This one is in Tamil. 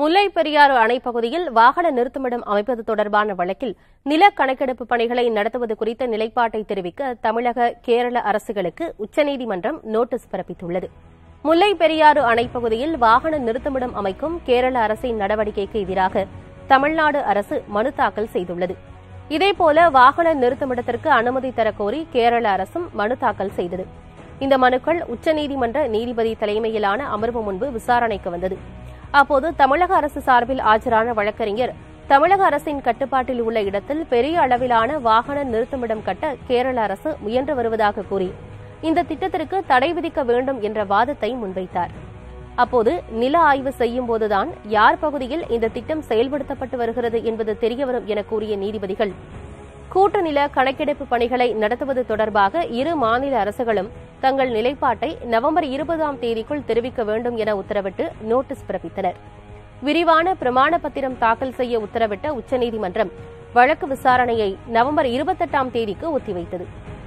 முல்லை பெரியாறு அணை பகுதியில் வாகன நிறுத்துமிடம் அமைப்பது தொடர்பான வழக்கில் நில கணக்கெடுப்பு பணிகளை நடத்துவது குறித்த நிலைப்பாட்டை தெரிவிக்க தமிழக கேரள அரசுகளுக்கு உச்சநீதிமன்றம் நோட்டீஸ் பிறப்பித்துள்ளது முல்லை பெரியாறு அணை பகுதியில் வாகன நிறுத்துமிடம் அமைக்கும் கேரள அரசின் நடவடிக்கைக்கு எதிராக தமிழ்நாடு அரசு மனு தாக்கல் செய்துள்ளது இதேபோல வாகன நிறுத்துமிடத்திற்கு அனுமதி தரக்கோரி கேரள அரசும் மனு தாக்கல் செய்தது இந்த மனுக்கள் உச்சநீதிமன்ற நீதிபதி தலைமையிலான அமர்வு முன்பு விசாரணைக்கு வந்தது அப்போது தமிழக அரசு சார்பில் ஆஜரான வழக்கறிஞர் தமிழக அரசின் கட்டுப்பாட்டில் உள்ள இடத்தில் பெரிய அளவிலான வாகன நிறுத்துமிடம் கட்ட கேரள அரசு முயன்று வருவதாக கூறி இந்த திட்டத்திற்கு தடை விதிக்க வேண்டும் என்ற வாதத்தை முன்வைத்தார் அப்போது நில ஆய்வு செய்யும் போதுதான் யார் பகுதியில் இந்த திட்டம் செயல்படுத்தப்பட்டு வருகிறது என்பது தெரியவரும் என கூறிய நீதிபதிகள் கூட்டு நில கணக்கெடுப்பு பணிகளை நடத்துவது தொடர்பாக இரு மாநில அரசுகளும் தங்கள் நிலைப்பாட்டை நவம்பர் இருபதாம் தேதிக்குள் தெரிவிக்க வேண்டும் என உத்தரவிட்டு நோட்டீஸ் பிறப்பித்தனர் விரிவான பிரமாண பத்திரம் தாக்கல் செய்ய உத்தரவிட்ட உச்சநீதிமன்றம் வழக்கு விசாரணையை நவம்பர் இருபத்தெட்டாம் தேதிக்கு ஒத்திவைத்தது